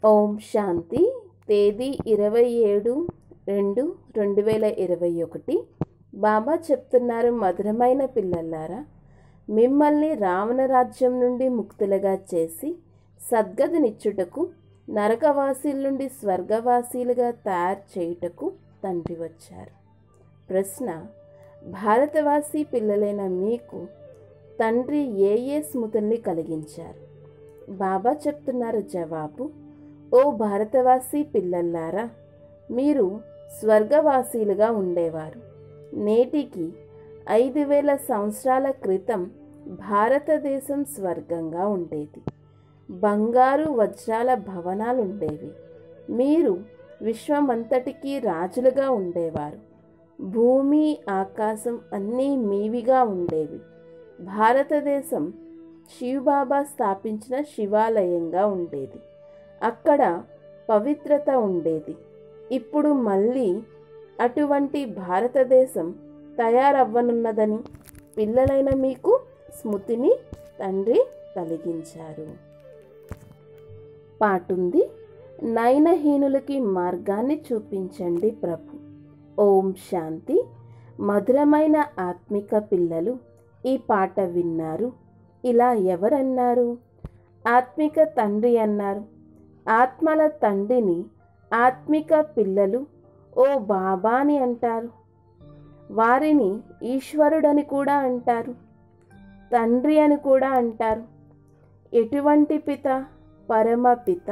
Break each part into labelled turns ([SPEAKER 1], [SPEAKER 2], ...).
[SPEAKER 1] ఓం శాంతి తేదీ ఇరవై ఏడు రెండు రెండు వేల ఇరవై ఒకటి బాబా చెప్తున్నారు మధురమైన పిల్లలారా మిమ్మల్ని రావణ రాజ్యం నుండి ముక్తులుగా చేసి సద్గతినిచ్చుటకు నరకవాసీల నుండి స్వర్గవాసీలుగా తయారు చేయుటకు తండ్రి వచ్చారు ప్రశ్న భారతవాసి పిల్లలైన మీకు తండ్రి ఏ ఏ స్మృతుల్ని కలిగించారు బాబా చెప్తున్నారు జవాబు ఓ భారతవాసి పిల్లల్లారా మీరు స్వర్గవాసీలుగా ఉండేవారు నేటికి ఐదు వేల సంవత్సరాల క్రితం భారతదేశం స్వర్గంగా ఉండేది బంగారు వజ్రాల భవనాలు ఉండేవి మీరు విశ్వమంతటికీ రాజులుగా ఉండేవారు భూమి ఆకాశం అన్నీ మీవిగా ఉండేవి భారతదేశం శివబాబా స్థాపించిన శివాలయంగా ఉండేది అక్కడ పవిత్రత ఉండేది ఇప్పుడు మళ్ళీ అటువంటి భారతదేశం తయారవ్వనున్నదని పిల్లలైన మీకు స్మృతిని తండ్రి కలిగించారు పాటుంది నయనహీనులకి మార్గాన్ని చూపించండి ప్రభు ఓం శాంతి మధురమైన ఆత్మిక పిల్లలు ఈ పాట విన్నారు ఇలా ఎవరన్నారు ఆత్మిక తండ్రి అన్నారు ఆత్మల తండ్రిని ఆత్మిక పిల్లలు ఓ బాబా అని అంటారు వారిని ఈశ్వరుడని కూడా అంటారు తండ్రి అని కూడా అంటారు ఎటువంటి పిత పరమ పిత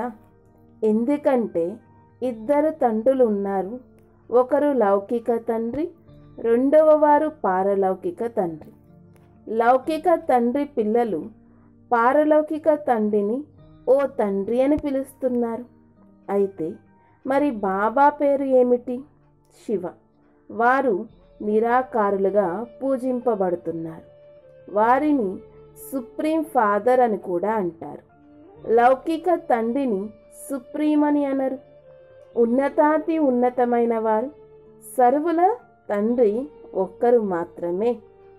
[SPEAKER 1] ఎందుకంటే ఇద్దరు తండ్రులు ఉన్నారు ఒకరు లౌకిక తండ్రి రెండవ వారు పారలౌకిక తండ్రి లౌకిక తండ్రి పిల్లలు పారలౌకిక తండ్రిని ఓ తండ్రి అని పిలుస్తున్నారు అయితే మరి బాబా పేరు ఏమిటి శివ వారు నిరాకారులుగా పూజింపబడుతున్నారు వారిని సుప్రీం ఫాదర్ అని కూడా అంటారు లౌకిక తండ్రిని సుప్రీం అని అనరు ఉన్నతాతి ఉన్నతమైన వారు సర్వుల తండ్రి ఒక్కరు మాత్రమే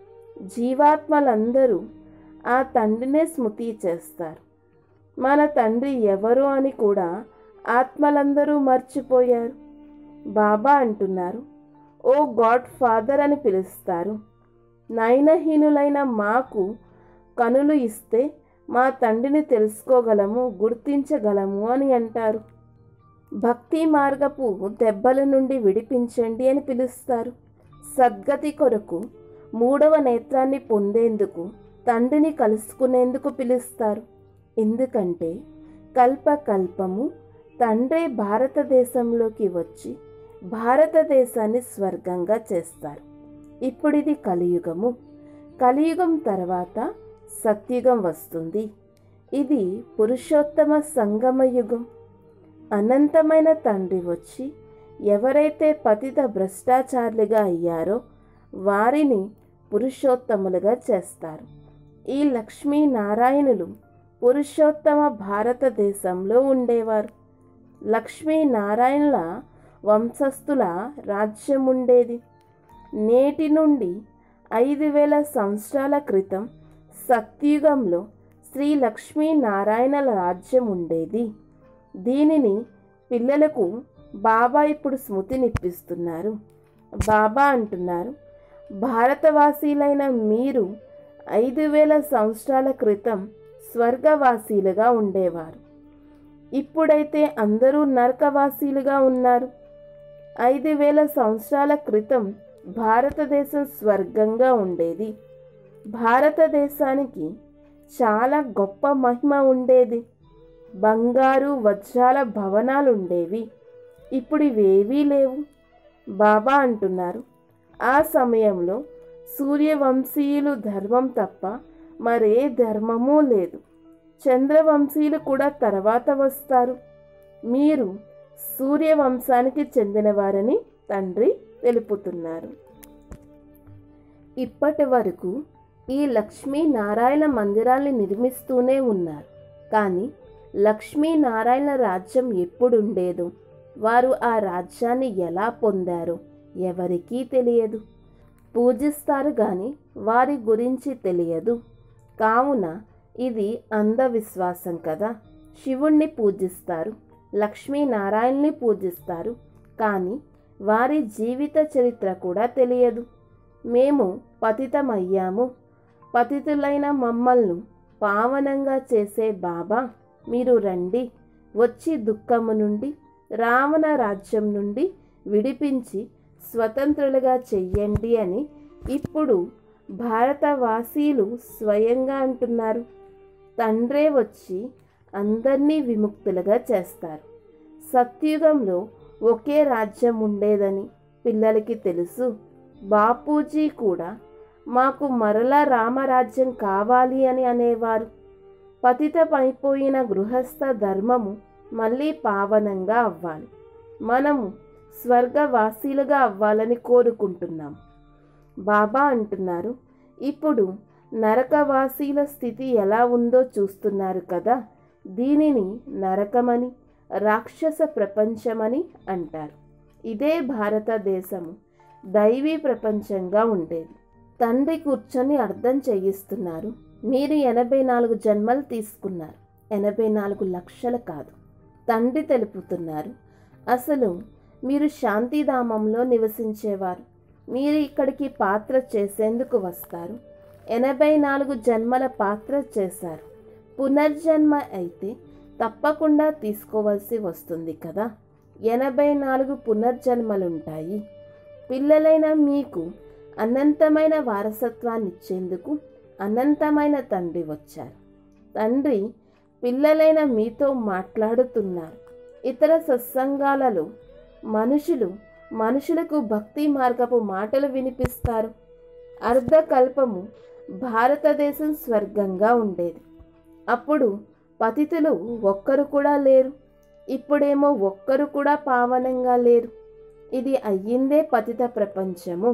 [SPEAKER 1] జీవాత్మలందరూ ఆ తండ్రినే స్మృతి చేస్తారు మన తండ్రి ఎవరు అని కూడా ఆత్మలందరూ మర్చిపోయారు బాబా అంటున్నారు ఓ గాడ్ ఫాదర్ అని పిలుస్తారు నయనహీనులైన మాకు కనులు ఇస్తే మా తండ్రిని తెలుసుకోగలము గుర్తించగలము అని అంటారు భక్తి మార్గపు దెబ్బల నుండి విడిపించండి అని పిలుస్తారు సద్గతి కొరకు మూడవ నేత్రాన్ని పొందేందుకు తండ్రిని కలుసుకునేందుకు పిలుస్తారు ఎందుకంటే కల్పకల్పము తండ్రే భారతదేశంలోకి వచ్చి భారతదేశాన్ని స్వర్గంగా చేస్తారు ఇప్పుడు ఇది కలియుగము కలియుగం తర్వాత సత్యుగం వస్తుంది ఇది పురుషోత్తమ సంగమ యుగం అనంతమైన తండ్రి వచ్చి ఎవరైతే పతిత భ్రష్టాచారులుగా అయ్యారో వారిని పురుషోత్తములుగా చేస్తారు ఈ లక్ష్మీనారాయణులు పురుషోత్తమ భారతదేశంలో ఉండేవారు లక్ష్మీనారాయణుల వంశస్థుల రాజ్యం ఉండేది నేటి నుండి ఐదు వేల సంవత్సరాల క్రితం సత్యుగంలో శ్రీ లక్ష్మీనారాయణల రాజ్యం ఉండేది దీనిని పిల్లలకు బాబా ఇప్పుడు స్మృతినిప్పిస్తున్నారు బాబా అంటున్నారు భారతవాసీలైన మీరు ఐదు వేల సంవత్సరాల క్రితం స్వర్గవాసీలుగా ఉండేవారు ఇప్పుడైతే అందరూ నరకవాసీలుగా ఉన్నారు ఐదు వేల సంవత్సరాల క్రితం భారతదేశం స్వర్గంగా ఉండేది భారతదేశానికి చాలా గొప్ప మహిమ ఉండేది బంగారు వజ్రాల భవనాలు ఉండేవి ఇప్పుడు ఇవేవీ లేవు బాబా అంటున్నారు ఆ సమయంలో సూర్యవంశీయులు ధర్మం తప్ప మరే ధర్మమూ లేదు చంద్రవంశీయులు కూడా తర్వాత వస్తారు మీరు సూర్యవంశానికి చెందినవారని తండ్రి తెలుపుతున్నారు ఇప్పటి వరకు ఈ లక్ష్మీనారాయణ మందిరాల్ని నిర్మిస్తూనే ఉన్నారు కానీ లక్ష్మీనారాయణ రాజ్యం ఎప్పుడుండేదో వారు ఆ రాజ్యాన్ని ఎలా పొందారో ఎవరికీ తెలియదు పూజిస్తారు కానీ వారి గురించి తెలియదు కావున ఇది అంధవిశ్వాసం కదా శివుణ్ణి పూజిస్తారు లక్ష్మీనారాయణని పూజిస్తారు కానీ వారి జీవిత చరిత్ర కూడా తెలియదు మేము పతితమయ్యాము పతితులైన మమ్మల్ని పావనంగా చేసే బాబా మీరు రండి వచ్చి దుఃఖము నుండి రావణ రాజ్యం నుండి విడిపించి స్వతంత్రులుగా చెయ్యండి అని ఇప్పుడు భారతవాసీలు స్వయంగా అంటున్నారు తండ్రే వచ్చి అందరినీ విముక్తులుగా చేస్తారు సత్యుగంలో ఒకే రాజ్యం ఉండేదని పిల్లలకి తెలుసు బాపూజీ కూడా మాకు మరలా రామరాజ్యం కావాలి అని అనేవారు పతితమైపోయిన గృహస్థ ధర్మము మళ్ళీ పావనంగా అవ్వాలి మనము స్వర్గవాసీలుగా అవ్వాలని కోరుకుంటున్నాం బాబా అంటున్నారు ఇప్పుడు నరకవాసీల స్థితి ఎలా ఉందో చూస్తున్నారు కదా దీనిని నరకమని రాక్షస ప్రపంచమని అంటారు ఇదే భారతదేశము దైవీ ప్రపంచంగా ఉండేది తండ్రి కూర్చొని అర్థం చేయిస్తున్నారు మీరు ఎనభై నాలుగు జన్మలు తీసుకున్నారు ఎనభై నాలుగు లక్షలు కాదు తండ్రి తెలుపుతున్నారు అసలు మీరు శాంతిధామంలో నివసించేవారు మీరు ఇక్కడికి పాత్ర చేసేందుకు వస్తారు ఎనభై నాలుగు జన్మల పాత్ర చేశారు పునర్జన్మ అయితే తప్పకుండా తీసుకోవాల్సి వస్తుంది కదా ఎనభై నాలుగు పునర్జన్మలుంటాయి పిల్లలైన మీకు అనంతమైన వారసత్వాన్ని ఇచ్చేందుకు అనంతమైన తండ్రి వచ్చారు తండ్రి పిల్లలైన మీతో మాట్లాడుతున్నారు ఇతర సత్సంగాలలో మనుషులు మనుషులకు భక్తి మార్గపు మాటలు వినిపిస్తారు అర్ధకల్పము భారతదేశం స్వర్గంగా ఉండేది అప్పుడు పతితులు ఒక్కరు కూడా లేరు ఇప్పుడేమో ఒక్కరు కూడా పావనంగా లేరు ఇది అయ్యిందే పతిత ప్రపంచము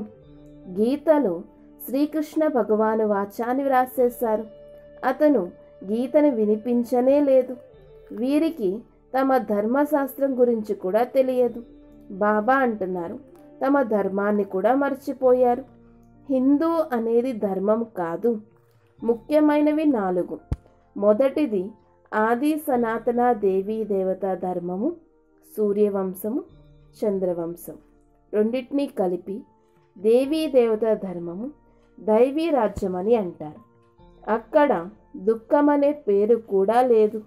[SPEAKER 1] గీతలో శ్రీకృష్ణ భగవాను వాచాన్ని వ్రాసేశారు అతను గీతను వినిపించనే లేదు వీరికి తమ ధర్మశాస్త్రం గురించి కూడా తెలియదు బాబా అంటున్నారు తమ ధర్మాన్ని కూడా మర్చిపోయారు హిందూ అనేది ధర్మం కాదు ముఖ్యమైనవి నాలుగు మొదటిది ఆది సనాతన దేవీ దేవతా ధర్మము సూర్యవంశము చంద్రవంశం రెండింటినీ కలిపి దేవీ దేవతా ధర్మము దైవీ రాజ్యం అని అంటారు అక్కడ దుఃఖం అనే పేరు కూడా లేదు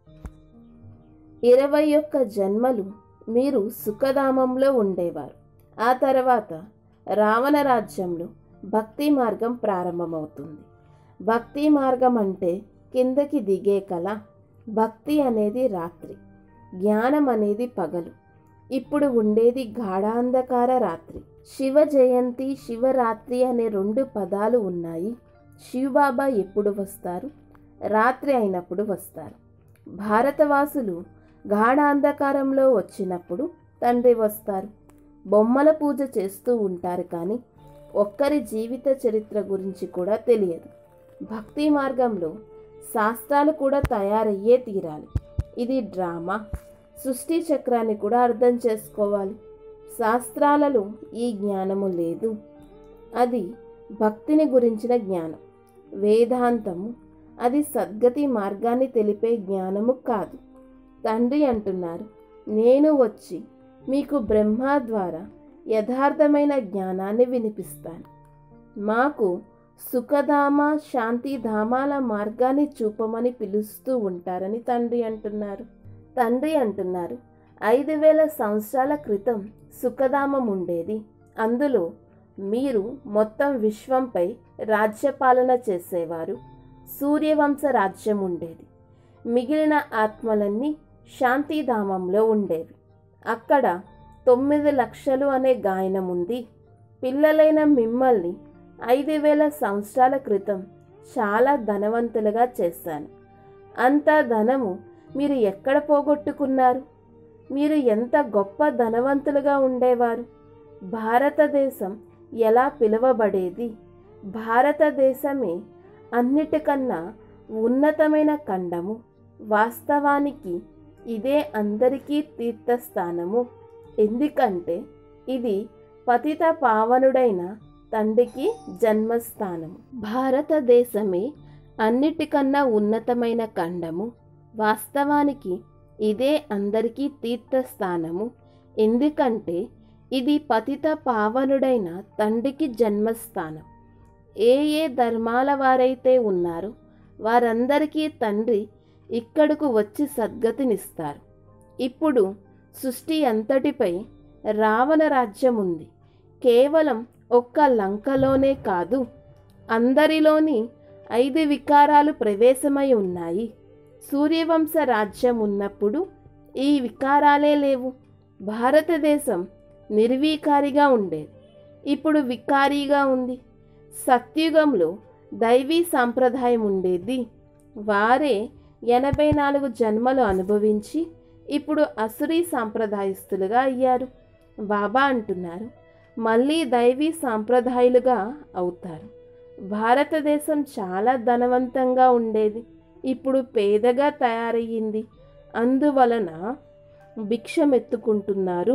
[SPEAKER 1] ఇరవై ఒక్క జన్మలు మీరు సుఖధామంలో ఉండేవారు ఆ తర్వాత రావణ రాజ్యంలో భక్తి మార్గం ప్రారంభమవుతుంది భక్తి మార్గం అంటే కిందకి దిగే కళ భక్తి అనేది రాత్రి జ్ఞానం అనేది పగలు ఇప్పుడు ఉండేది గాఢాంధకార రాత్రి శివ జయంతి శివరాత్రి అనే రెండు పదాలు ఉన్నాయి శివబాబా ఎప్పుడు వస్తారు రాత్రి అయినప్పుడు వస్తారు భారతవాసులు గాఢాంధకారంలో వచ్చినప్పుడు తండ్రి వస్తారు బొమ్మల పూజ చేస్తూ ఉంటారు కానీ ఒక్కరి జీవిత చరిత్ర గురించి కూడా తెలియదు భక్తి మార్గంలో శాస్త్రాలు కూడా తయారయ్యే తీరాలి ఇది డ్రామా సృష్టి చక్రాన్ని కూడా అర్థం చేసుకోవాలి శాస్త్రాలలో ఈ జ్ఞానము లేదు అది భక్తిని గురించిన జ్ఞానం వేదాంతము అది సద్గతి మార్గాన్ని తెలిపే జ్ఞానము కాదు తండ్రి అంటున్నారు నేను వచ్చి మీకు బ్రహ్మ ద్వారా యథార్థమైన జ్ఞానాన్ని వినిపిస్తాను మాకు సుఖధామ శాంతిధామాల మార్గాన్ని చూపమని పిలుస్తూ ఉంటారని తండ్రి అంటున్నారు తండ్రి అంటున్నారు ఐదు వేల సంవత్సరాల క్రితం సుఖధామం ఉండేది అందులో మీరు మొత్తం విశ్వంపై రాజ్యపాలన చేసేవారు సూర్యవంశ రాజ్యం ఉండేది మిగిలిన ఆత్మలన్నీ శాంతిధామంలో ఉండేవి అక్కడ తొమ్మిది లక్షలు అనే గాయనం ఉంది పిల్లలైన మిమ్మల్ని ఐదు వేల సంవత్సరాల క్రితం చాలా ధనవంతులుగా చేశాను అంత ధనము మీరు ఎక్కడ పోగొట్టుకున్నారు మీరు ఎంత గొప్ప ధనవంతులుగా ఉండేవారు భారతదేశం ఎలా పిలువబడేది భారతదేశమే అన్నిటికన్నా ఉన్నతమైన ఖండము వాస్తవానికి ఇదే అందరికీ తీర్థస్థానము ఎందుకంటే ఇది పతిత పావనుడైన తండ్రికి జన్మస్థానము భారతదేశమే అన్నిటికన్నా ఉన్నతమైన ఖండము వాస్తవానికి ఇదే అందరికీ తీర్థస్థానము ఎందుకంటే ఇది పతిత పావనుడైన తండ్రికి జన్మస్థానం ఏ ఏ ధర్మాల వారైతే ఉన్నారో వారందరికీ తండ్రి ఇక్కడకు వచ్చి సద్గతినిస్తారు ఇప్పుడు సృష్టి అంతటిపై రావణ రాజ్యం ఉంది కేవలం ఒక్క లంకలోనే కాదు అందరిలోని ఐదు వికారాలు ప్రవేశమై ఉన్నాయి సూర్యవంశ రాజ్యం ఉన్నప్పుడు ఈ వికారాలే లేవు భారతదేశం నిర్వీకారిగా ఉండేది ఇప్పుడు వికారీగా ఉంది సత్యుగంలో దైవీ సాంప్రదాయం ఉండేది వారే ఎనభై నాలుగు జన్మలు అనుభవించి ఇప్పుడు అసురీ సాంప్రదాయస్తులుగా అయ్యారు బాబా అంటున్నారు మళ్ళీ దైవీ సాంప్రదాయాలుగా అవుతారు భారతదేశం చాలా ధనవంతంగా ఉండేది ఇప్పుడు పేదగా తయారయ్యింది అందువలన భిక్షమెత్తుకుంటున్నారు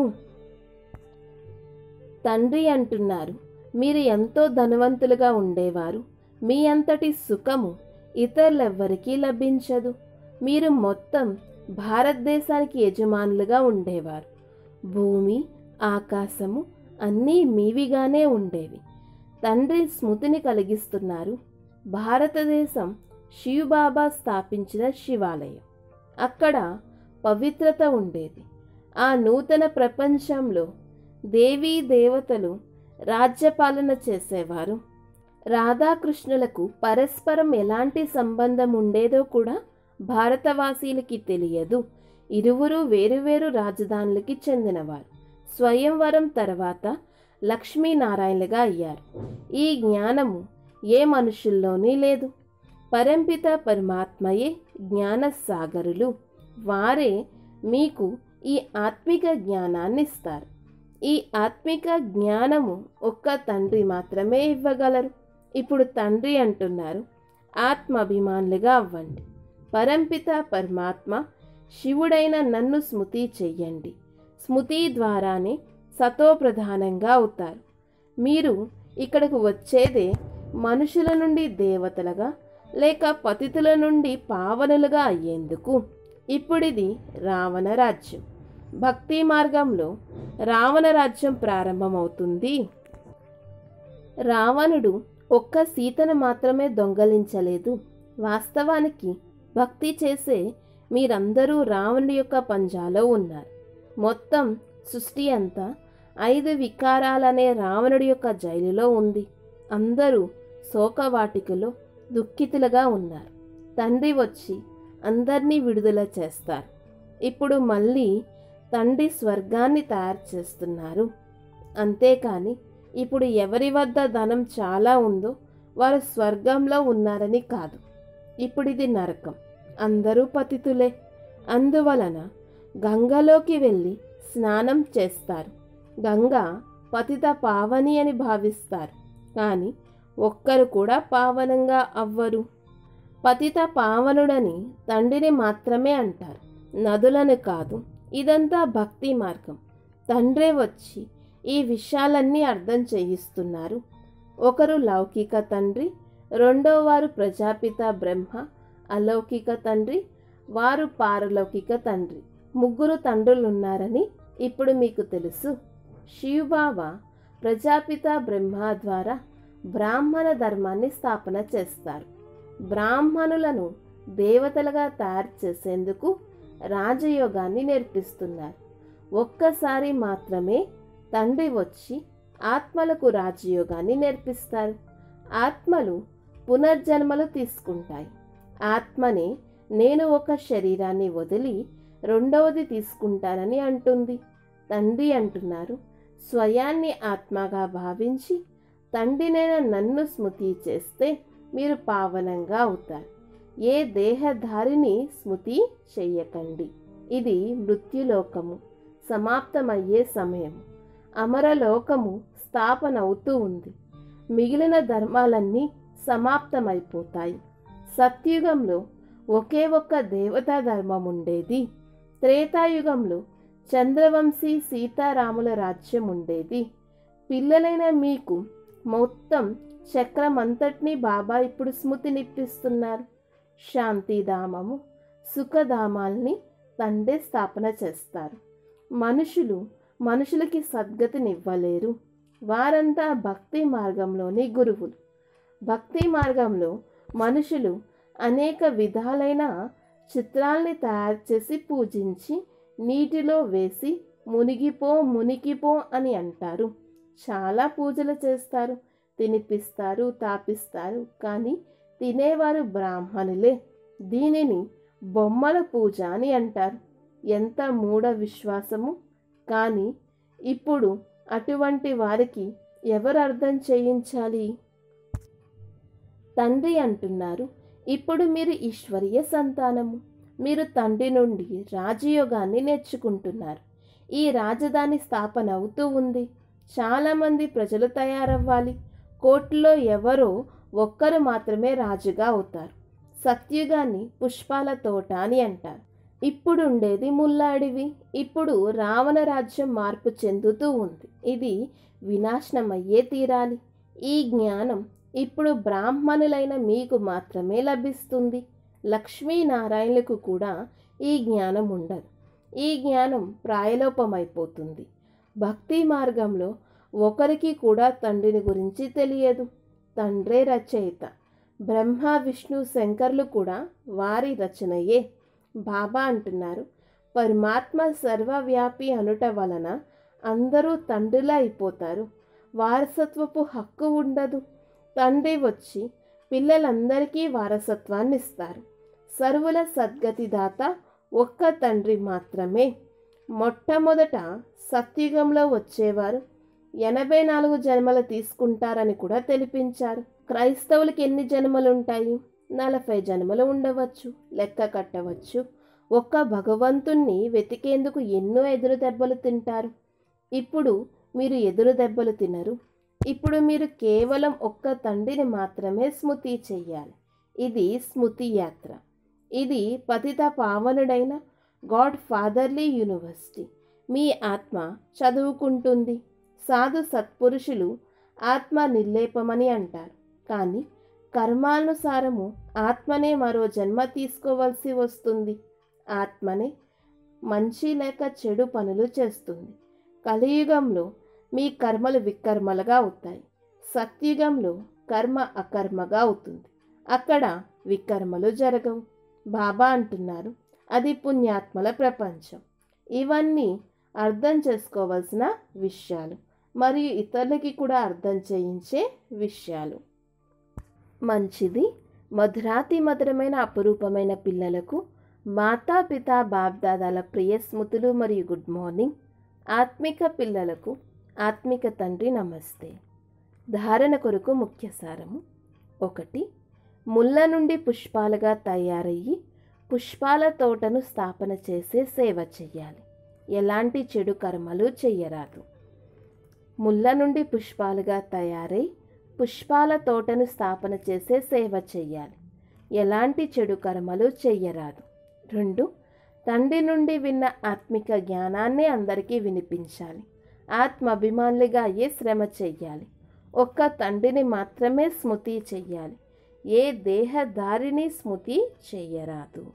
[SPEAKER 1] తండ్రి అంటున్నారు మీరు ఎంతో ధనవంతులుగా ఉండేవారు మీ అంతటి సుఖము ఇతరులెవ్వరికీ లభించదు మీరు మొత్తం భారతదేశానికి యజమానులుగా ఉండేవారు భూమి ఆకాశము అన్నీ మీవిగానే ఉండేవి తండ్రి స్మృతిని కలిగిస్తున్నారు భారతదేశం శివబాబా స్థాపించిన శివాలయం అక్కడ పవిత్రత ఉండేది ఆ నూతన ప్రపంచంలో దేవీ దేవతలు రాజ్యపాలన చేసేవారు రాధాకృష్ణులకు పరస్పరం ఎలాంటి సంబంధం ఉండేదో కూడా భారతవాసీలకి తెలియదు ఇరువురు వేరువేరు రాజధానులకి చెందినవారు స్వయంవరం తర్వాత లక్ష్మీనారాయణలుగా అయ్యారు ఈ జ్ఞానము ఏ మనుషుల్లోనే లేదు పరంపిత పరమాత్మయే జ్ఞాన సాగరులు వారే మీకు ఈ ఆత్మిక జ్ఞానాన్ని ఇస్తారు ఈ ఆత్మిక జ్ఞానము ఒక్క తండ్రి మాత్రమే ఇవ్వగలరు ఇప్పుడు తండ్రి అంటున్నారు ఆత్మాభిమానులుగా అవ్వండి పరంపిత పరమాత్మ శివుడైన నన్ను స్మృతి చెయ్యండి స్మృతి ద్వారానే సతోప్రధానంగా అవుతారు మీరు ఇక్కడకు వచ్చేదే మనుషుల నుండి దేవతలుగా లేక పతితుల నుండి పావనులుగా అయ్యేందుకు ఇప్పుడిది రావణ రాజ్యం భక్తి మార్గంలో రావణ రాజ్యం ప్రారంభమవుతుంది రావణుడు ఒక్క సీతను మాత్రమే దొంగలించలేదు వాస్తవానికి భక్తి చేసే మీరందరూ రావణుడి యొక్క పంజాలో ఉన్నారు మొత్తం సృష్టి అంతా ఐదు వికారాలనే రావణుడి యొక్క జైలులో ఉంది అందరూ శోకవాటికలో దుఃఖితులుగా ఉన్నారు తండ్రి వచ్చి అందరినీ విడుదల చేస్తారు ఇప్పుడు మళ్ళీ తండ్రి స్వర్గాన్ని తయారు చేస్తున్నారు అంతేకాని ఇప్పుడు ఎవరి వద్ద ధనం చాలా ఉందో వారు స్వర్గంలో ఉన్నారని కాదు ఇప్పుడు ఇది నరకం అందరూ పతితులే అందువలన గంగలోకి వెళ్ళి స్నానం చేస్తారు గంగ పతిత పావని అని భావిస్తారు కానీ ఒక్కరు కూడా పావనంగా అవ్వరు పతిత పావనుడని తండ్రిని మాత్రమే అంటారు నదులను కాదు ఇదంతా భక్తి మార్గం తండ్రే వచ్చి ఈ విషయాలన్నీ అర్థం చేయిస్తున్నారు ఒకరు లౌకిక తండ్రి రెండో వారు ప్రజాపిత బ్రహ్మ అలౌకిక తండ్రి వారు పారలౌకిక తండ్రి ముగ్గురు తండ్రులు ఉన్నారని ఇప్పుడు మీకు తెలుసు శివబాబా ప్రజాపిత బ్రహ్మ ద్వారా బ్రాహ్మణ ధర్మాన్ని స్థాపన చేస్తారు బ్రాహ్మణులను దేవతలుగా తయారు చేసేందుకు రాజయోగాన్ని నేర్పిస్తున్నారు ఒక్కసారి మాత్రమే తండ్రి వచ్చి ఆత్మలకు రాజయోగాన్ని నేర్పిస్తారు ఆత్మలు పునర్జన్మలు తీసుకుంటాయి ఆత్మనే నేను ఒక శరీరాన్ని వదిలి రెండవది తీసుకుంటానని అంటుంది తండ్రి అంటున్నారు స్వయాన్ని ఆత్మగా భావించి తండ్రినైన నన్ను స్మృతి చేస్తే మీరు పావనంగా అవుతారు ఏ దేహధారిని స్మృతి చెయ్యకండి ఇది మృత్యులోకము సమాప్తమయ్యే సమయం అమరలోకము స్థాపన అవుతూ ఉంది మిగిలిన ధర్మాలన్నీ సమాప్తమైపోతాయి సత్యుగంలో ఒకే ఒక్క దేవతా ధర్మం ఉండేది త్రేతాయుగంలో చంద్రవంశీ సీతారాముల రాజ్యం ఉండేది పిల్లలైన మీకు మొత్తం చక్రం అంతటినీ బాబా ఇప్పుడు స్మృతినిప్పిస్తున్నారు శాంతిధామము సుఖధామాల్ని తండ్రి స్థాపన చేస్తారు మనుషులు మనుషులకి సద్గతినివ్వలేరు వారంతా భక్తి మార్గంలోని గురువులు భక్తి మార్గంలో మనుషులు అనేక విధాలైన చిత్రాల్ని తయారు చేసి పూజించి నీటిలో వేసి మునిగిపో మునిగిపో అని అంటారు చాలా పూజలు చేస్తారు తినిపిస్తారు తాపిస్తారు కానీ తినేవారు బ్రాహ్మణులే దీనిని బొమ్మల పూజ అని అంటారు ఎంత మూఢ విశ్వాసము కానీ ఇప్పుడు అటువంటి వారికి ఎవరు అర్థం చేయించాలి తండ్రి అంటున్నారు ఇప్పుడు మీరు ఈశ్వరీయ సంతానము మీరు తండ్రి నుండి రాజయోగాన్ని నేర్చుకుంటున్నారు ఈ రాజధాని స్థాపన అవుతూ ఉంది చాలామంది ప్రజలు తయారవ్వాలి కోర్టులో ఎవరో ఒక్కరు మాత్రమే రాజుగా అవుతారు సత్యుగాన్ని పుష్పాల తోట అని అంటారు ఇప్పుడు ఉండేది ముల్లాడివి ఇప్పుడు రావణ రాజ్యం మార్పు చెందుతూ ఉంది ఇది వినాశనమయ్యే తీరాలి ఈ జ్ఞానం ఇప్పుడు బ్రాహ్మణులైన మీకు మాత్రమే లభిస్తుంది లక్ష్మీనారాయణులకు కూడా ఈ జ్ఞానం ఉండదు ఈ జ్ఞానం ప్రాయలోపమైపోతుంది భక్తి మార్గంలో ఒకరికి కూడా తండ్రిని గురించి తెలియదు తండ్రే రచయిత బ్రహ్మ విష్ణు శంకర్లు కూడా వారి రచనయే బాబా అంటున్నారు పరమాత్మ సర్వవ్యాపి అనుట వలన అందరూ తండ్రిలా అయిపోతారు వారసత్వపు హక్కు ఉండదు తండ్రి వచ్చి పిల్లలందరికీ వారసత్వాన్ని ఇస్తారు సర్వుల సద్గతిదాత ఒక్క తండ్రి మాత్రమే మొట్టమొదట సత్యుగంలో వచ్చేవారు ఎనభై నాలుగు జన్మలు తీసుకుంటారని కూడా తెలిపించారు క్రైస్తవులకి ఎన్ని జన్మలు ఉంటాయి నలభై జన్మలు ఉండవచ్చు లెక్క కట్టవచ్చు ఒక్క భగవంతుణ్ణి వెతికేందుకు ఎన్నో ఎదురు దెబ్బలు తింటారు ఇప్పుడు మీరు ఎదురు దెబ్బలు తినరు ఇప్పుడు మీరు కేవలం ఒక్క తండ్రిని మాత్రమే స్మృతి చెయ్యాలి ఇది స్మృతి యాత్ర ఇది పతిత పావనుడైన గాడ్ ఫాదర్లీ యూనివర్సిటీ మీ ఆత్మ చదువుకుంటుంది సాధు సత్పురుషులు ఆత్మ నిర్లేపమని అంటారు కానీ కర్మానుసారము ఆత్మనే మరో జన్మ తీసుకోవలసి వస్తుంది ఆత్మనే మంచి లేక చెడు పనులు చేస్తుంది కలియుగంలో మీ కర్మలు వికర్మలుగా అవుతాయి సత్యుగంలో కర్మ అకర్మగా అవుతుంది అక్కడ వికర్మలు జరగవు బాబా అంటున్నారు అది పుణ్యాత్మల ప్రపంచం ఇవన్నీ అర్థం చేసుకోవాల్సిన విషయాలు మరియు ఇతరులకి కూడా అర్థం చేయించే విషయాలు మంచిది మధురాతి మధురమైన అపురూపమైన పిల్లలకు మాతాపిత బాబ్దాదాల ప్రియ స్మృతులు మరియు గుడ్ మార్నింగ్ ఆత్మిక పిల్లలకు ఆత్మిక తండ్రి నమస్తే ధారణ కొరకు ముఖ్య సారము ఒకటి ముళ్ళ నుండి పుష్పాలుగా తయారయ్యి పుష్పాల తోటను స్థాపన చేసే సేవ చెయ్యాలి ఎలాంటి చెడు కర్మలు చెయ్యరాదు ముళ్ళ నుండి పుష్పాలుగా తయారై పుష్పాల తోటను స్థాపన చేసే సేవ చెయ్యాలి ఎలాంటి చెడు కర్మలు చెయ్యరాదు రెండు తండ్రి నుండి విన్న ఆత్మిక జ్ఞానాన్ని అందరికీ వినిపించాలి ఆత్మ అభిమానులుగా అయ్యే శ్రమ చెయ్యాలి ఒక్క తండ్రిని మాత్రమే స్మృతి చెయ్యాలి ఏ దేహదారిని స్మృతి చెయ్యరాదు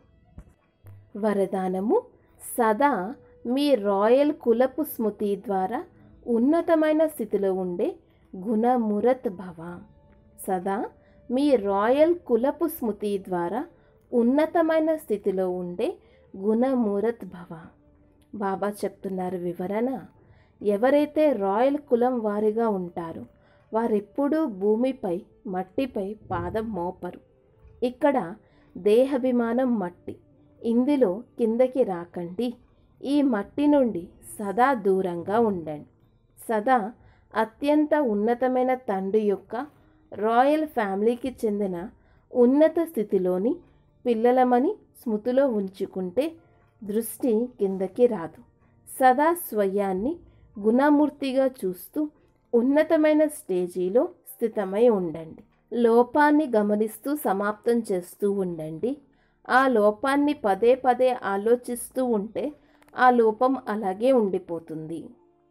[SPEAKER 1] వరదానము సదా మీ రాయల్ కులపు స్మృతి ద్వారా ఉన్నతమైన స్థితిలో ఉండే గుణమురత్ భవ సదా మీ రాయల్ కులపు స్మృతి ద్వారా ఉన్నతమైన స్థితిలో ఉండే గుణమురత్ భవ బాబా చెప్తున్నారు వివరణ ఎవరైతే రాయల్ కులం వారిగా ఉంటారో వారెప్పుడూ భూమిపై మట్టిపై పాదం మోపరు ఇక్కడ దేహాభిమానం మట్టి ఇందులో కిందకి రాకండి ఈ మట్టి నుండి సదా దూరంగా ఉండండి సదా అత్యంత ఉన్నతమైన తండ్రి యొక్క రాయల్ ఫ్యామిలీకి చెందిన ఉన్నత స్థితిలోని పిల్లలమని స్మృతిలో ఉంచుకుంటే దృష్టి కిందకి రాదు సదా స్వయాన్ని గుణమూర్తిగా చూస్తూ ఉన్నతమైన స్టేజీలో స్థితమై ఉండండి లోపాన్ని గమనిస్తూ సమాప్తం చేస్తూ ఉండండి ఆ లోపాన్ని పదే పదే ఆలోచిస్తూ ఉంటే ఆ లోపం అలాగే ఉండిపోతుంది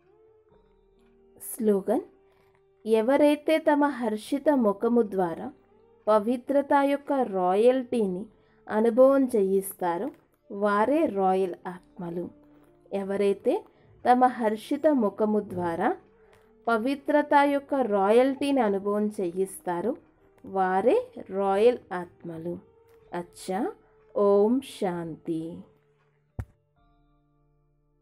[SPEAKER 1] స్లోగన్ ఎవరైతే తమ హర్షిత ముఖము ద్వారా పవిత్రత యొక్క రాయల్టీని అనుభవం చేయిస్తారో వారే రాయల్ ఆత్మలు ఎవరైతే తమ హర్షిత ముఖము ద్వారా పవిత్రత యొక్క రాయల్టీని అనుభవం చేయిస్తారో వారే రాయల్ ఆత్మలు అచ్చా ఓం శాంతి